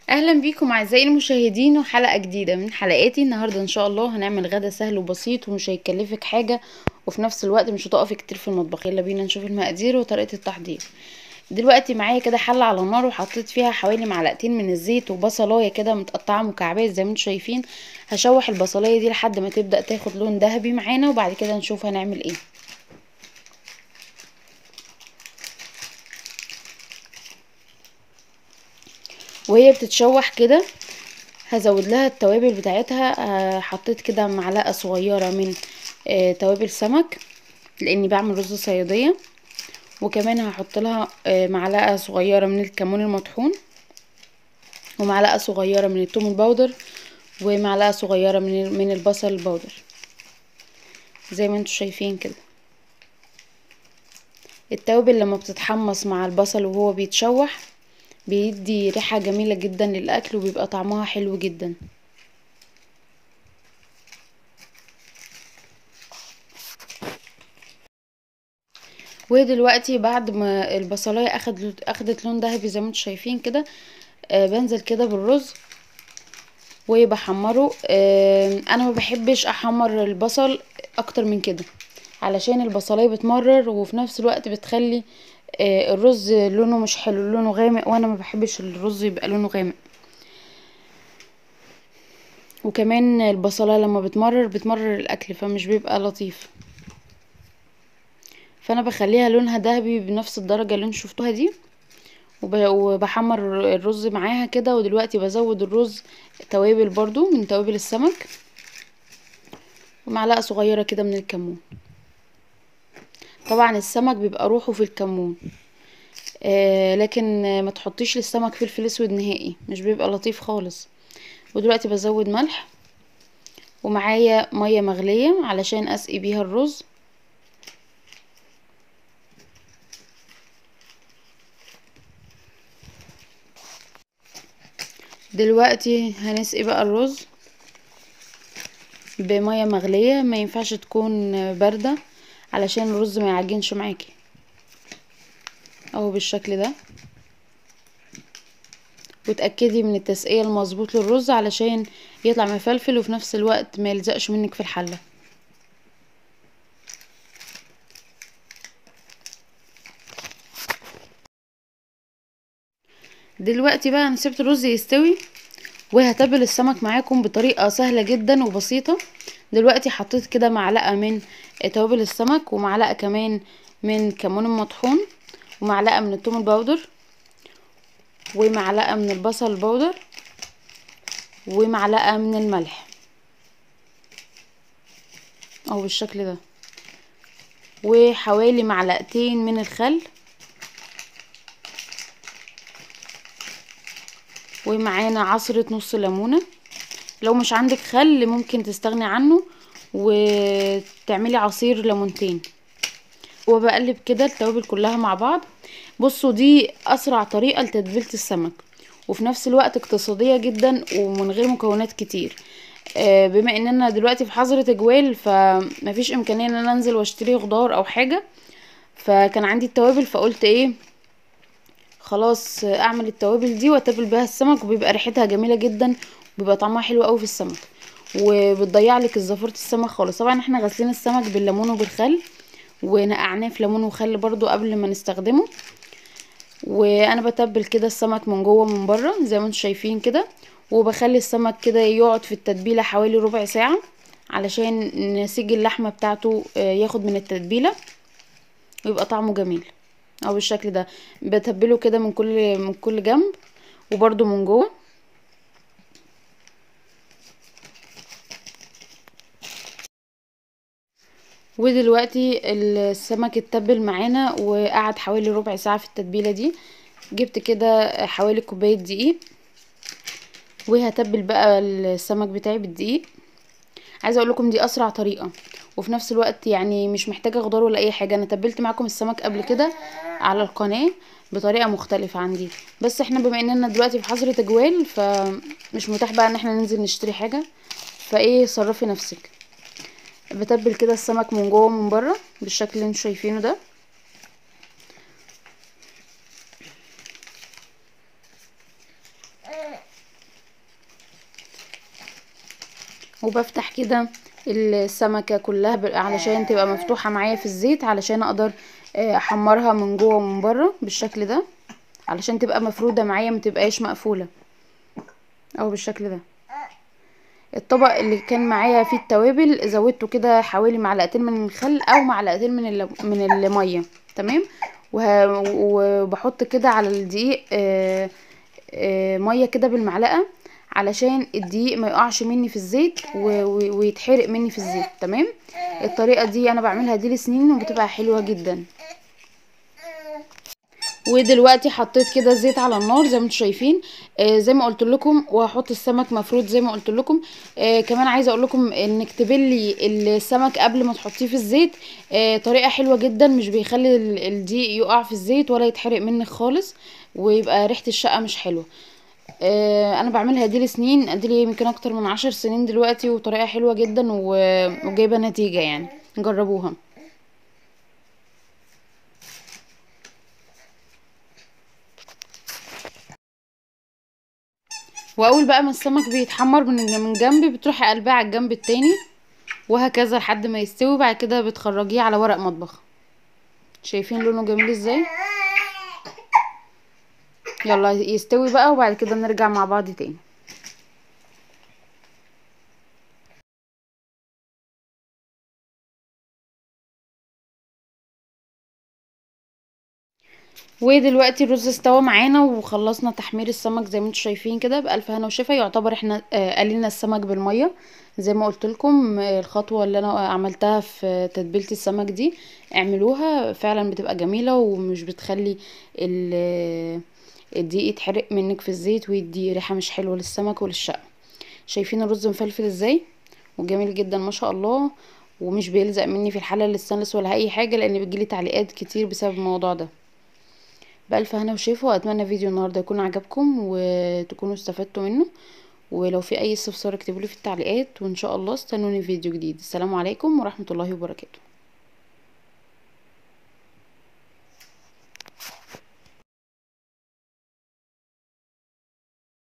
اهلا بيكم اعزائي المشاهدين وحلقه جديده من حلقاتي النهارده ان شاء الله هنعمل غدا سهل وبسيط ومش هيكلفك حاجه وفي نفس الوقت مش هتقفي كتير في المطبخ يلا بينا نشوف المقادير وطريقه التحضير دلوقتي معايا كده حله على النار وحطيت فيها حوالي معلقتين من الزيت وبصلايه كده متقطعه مكعبات زي ما انتم شايفين هشوح البصلايه دي لحد ما تبدا تاخد لون ذهبي معانا وبعد كده نشوف هنعمل ايه وهي بتتشوح كده هزود لها التوابل بتاعتها حطيت كده معلقه صغيره من توابل سمك لاني بعمل رز صياديه وكمان هحط لها معلقه صغيره من الكمون المطحون ومعلقه صغيره من الثوم البودر ومعلقه صغيره من من البصل البودر زي ما انتم شايفين كده التوابل لما بتتحمص مع البصل وهو بيتشوح بيدي ريحة جميلة جدا للأكل وبيبقى طعمها حلو جدا ودلوقتي بعد ما البصلايه اخد اخدت لون ذهبي زي ما انتم شايفين كده آه بنزل كده بالرز وبحمره آه انا ما بحبش احمر البصل اكتر من كده علشان البصلايه بتمرر وفي نفس الوقت بتخلي آه الرز لونه مش حلو لونه غامق وانا ما بحبش الرز يبقى لونه غامق وكمان البصلايه لما بتمرر بتمرر الاكل فمش بيبقى لطيف فانا بخليها لونها ذهبي بنفس الدرجه اللي انتوا شفتوها دي وبحمر الرز معاها كده ودلوقتي بزود الرز توابل برضو من توابل السمك ومعلقه صغيره كده من الكمون طبعا السمك بيبقى روحه في الكمون آه لكن ما تحطيش للسمك فلفل اسود نهائي مش بيبقى لطيف خالص ودلوقتي بزود ملح ومعايا ميه مغليه علشان اسقي بيها الرز دلوقتي هنسقي بقى الرز بميه مغليه ما ينفعش تكون بارده علشان الرز ما يعجنش معاكي اهو بالشكل ده وتاكدي من التسقيه المظبوط للرز علشان يطلع مفلفل وفي نفس الوقت ما يلزقش منك في الحله دلوقتي بقى انا سبت الرز يستوي وهتبل السمك معاكم بطريقه سهله جدا وبسيطه دلوقتي حطيت كده معلقه من توابل السمك ومعلقه كمان من كمون المطحون ومعلقه من الثوم البودر ومعلقه من البصل البودر ومعلقه من الملح اهو بالشكل ده وحوالي معلقتين من الخل ومعانا عصرة نص ليمونة لو مش عندك خل ممكن تستغني عنه وتعملي عصير ليمونتين وبقلب كده التوابل كلها مع بعض بصوا دي اسرع طريقة لتتبيلة السمك وفي نفس الوقت اقتصادية جدا ومن غير مكونات كتير بما اننا دلوقتي في حظر تجوال فمفيش امكانية ان انا انزل واشتري خضار او حاجة فكان عندي التوابل فقلت ايه خلاص اعمل التوابل دي واتبل بيها السمك وبيبقى ريحتها جميله جدا وبيبقى طعمها حلو قوي في السمك وبتضيع لك زفاره السمك خالص طبعا احنا غاسلين السمك بالليمون وبالخل ونقعناه في ليمون وخل برضو قبل ما نستخدمه وانا بتبل كده السمك من جوه ومن بره زي ما انتم شايفين كده وبخلي السمك كده يقعد في التتبيله حوالي ربع ساعه علشان نسيج اللحمه بتاعته ياخد من التتبيله ويبقى طعمه جميل او بالشكل ده بتبله كده من كل من كل جنب وبرده من جوه ودلوقتي السمك اتبل معانا وقعد حوالي ربع ساعه في التتبيله دي جبت كده حوالي كوبايه دقيق وهتبل بقى السمك بتاعي بالدقيق عايزه اقول لكم دي اسرع طريقه وفي نفس الوقت يعني مش محتاجه خضار ولا اي حاجه انا تبلت معاكم السمك قبل كده على القناه بطريقه مختلفه عن دي بس احنا بما اننا دلوقتي في حظر تجوال فمش متاح بقى ان احنا ننزل نشتري حاجه فايه صرفي نفسك بتبل كده السمك من جوه ومن بره بالشكل اللي انتوا شايفينه ده وبفتح كده السمكة كلها ب- علشان تبقى مفتوحة معايا في الزيت علشان اقدر آه، احمرها من جوه ومن بره بالشكل ده علشان تبقى مفرودة معايا متبقاش مقفولة او بالشكل ده الطبق اللي كان معايا فيه التوابل زودته كده حوالي معلقتين من الخل او معلقتين من اللب... من الميه تمام وه... وبحط كده على الدقيق آه... آه... ميه كده بالمعلقه علشان الدقيق ما يقعش مني في الزيت و... و... ويتحرق مني في الزيت تمام الطريقه دي انا بعملها دي لسنين وبتبقى حلوه جدا ودلوقتي حطيت كده زيت على النار زي ما انتم شايفين آه زي ما قلت لكم وهحط السمك مفروض زي ما قلت لكم آه كمان عايزه اقول لكم انك تبلي السمك قبل ما تحطيه في الزيت آه طريقه حلوه جدا مش بيخلي ال- الدقيق يقع في الزيت ولا يتحرق منك خالص ويبقى ريحه الشقه مش حلوه آه انا بعملها دي لسنين ادي يمكن اكتر من عشر سنين دلوقتي وطريقه حلوه جدا و- وجايبه نتيجه يعني جربوها واول بقى ما السمك بيتحمر من من جنب بتروحي قلبيه على الجنب التاني وهكذا لحد ما يستوي بعد كده بتخرجيه على ورق مطبخ شايفين لونه جميل ازاي يلا يستوي بقى وبعد كده نرجع مع بعض تاني ودلوقتي الرز استوى معانا وخلصنا تحمير السمك زي ما انتم شايفين كده بألف هنا وشفا يعتبر احنا آه، قلينا السمك بالميه زي ما قلت لكم الخطوه اللي انا عملتها في تتبيله السمك دي اعملوها فعلا بتبقى جميله ومش بتخلي ال- الدقيق يتحرق منك في الزيت ويدي ريحه مش حلوه للسمك وللشقه شايفين الرز مفلفل ازاي وجميل جدا ما شاء الله ومش بيلزق مني في الحله الستانلس ولا اي حاجه لان بتجيلي تعليقات كتير بسبب الموضوع ده بألف هنا وشفا وأتمنى فيديو النهاردة يكون عجبكم وتكونوا استفدتوا منه ولو في أي استفسار اكتبولي في التعليقات وإن شاء الله استنوني في فيديو جديد السلام عليكم ورحمة الله وبركاته